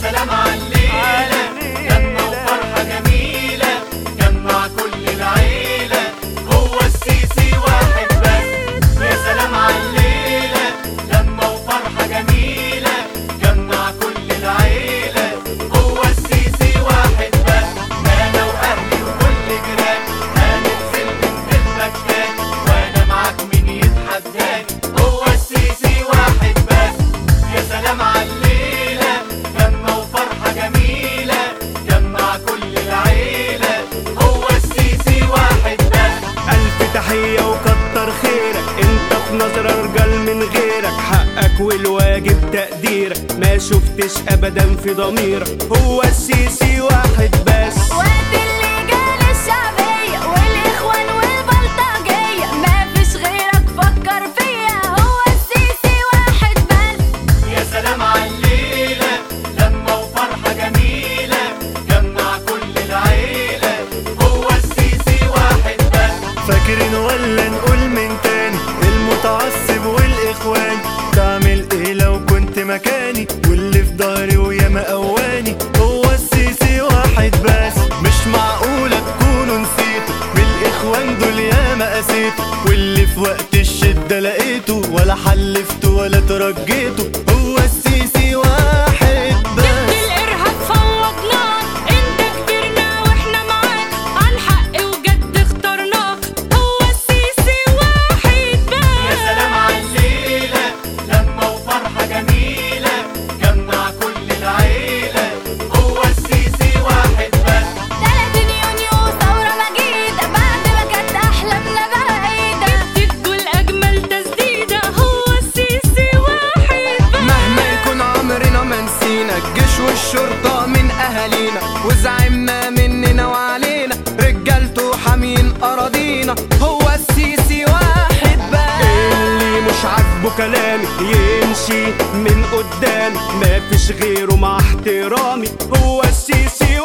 سلام عالليلة لما وفرحة جميلة جمع كل العيلة هو السيسي واحد بس يا سلام عالليلة لما وفرحة جميلة جمع كل العيلة هو السيسي واحد بس أنا وأهلي وكل جيران هننزل من المكان وأنا معاك مين يتحداني هو السيسي واحد بس يا سلام عالليلة لما وفرحة جميلة جمع كل العيلة هو السيسي واحد بس ألف تحية وكتر خيرك انت في نظر رجال من غيرك حقك والواجب تقديرك ما شفتش ابدا في ضميرك هو السيسي واحد بس وقت اللجان الشعبية والإخوان والبلطجية مفيش غيرك فكر فيا هو السيسي واحد بس يا سلام عالليلة لما وفرحة جميلة جمع كل العيلة هو السيسي واحد بس فاكرين ولا نقول من تاني المتعصب والاخوان تعمل ايه لو كنت مكاني واللي في ظهري ويا مقواني هو السيسي واحد بس مش معقولة تكونوا نسيتوا من الاخوان دول يا ما قسيتوا واللي في وقت الشدة لقيته ولا حلفتوا ولا ترجيتوا هو السيسي واحد ضد بس الإرهاب فوضناك انت كبرنا واحنا معاك عن حق وجد اخترناك هو السيسي واحد يا بس سلام عالليلة لما وفرحة جميلة جمع كل العيلة هو السيسي واحد بس 30 يونيو ثورة مجيدة بعد ما كانت أحلامنا بعيدة اديتكوا الأجمل تسديدة هو السيسي واحد بس مهما يكون عمرنا ما نسينا الجيش والشرطة من أهالينا وزعمنا مننا وعلينا رجالته حامين أراضينا هو السيسي واحد بس اللي مش عاجبه كلامي يمشي من قدامي مفيش غيره مع احترامي هو السيسي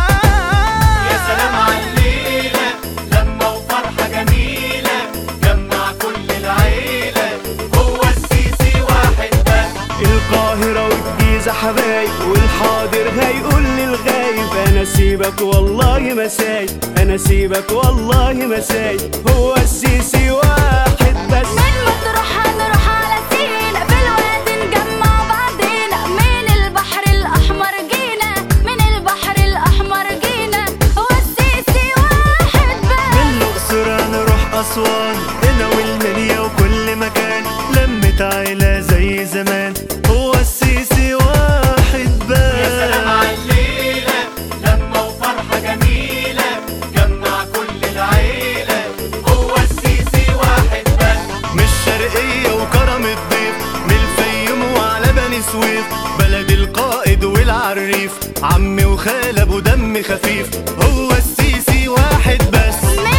واحد يا سلام عالليلة لما وفرحة جميلة جمع كل العيلة هو السيسي واحد بس القاهرة والجيزة حبايب والحاضر هيقول للغايب أنا سيبك والله ما سايب أنا سيبك والله ما سايب هو السيسي واحد بس من مطروح هنروح على سينا في الوادي نجمع بعضينا من البحر الأحمر جينا من البحر الأحمر جينا هو السيسي واحد بس من الأقصر هنروح أسوان هنا والمنيا وكل مكان لمة عيلة زي زمان هو السيسي واحد يا سلام بس عالليلة لما وفرحة جميلة جمع كل العيلة هو السيسي واحد بس مش شرقية وكرم الضيف من الفيوم وعلى بني سويف بلد القائد والعريف عمي وخال ابو دم خفيف هو السيسي واحد بس من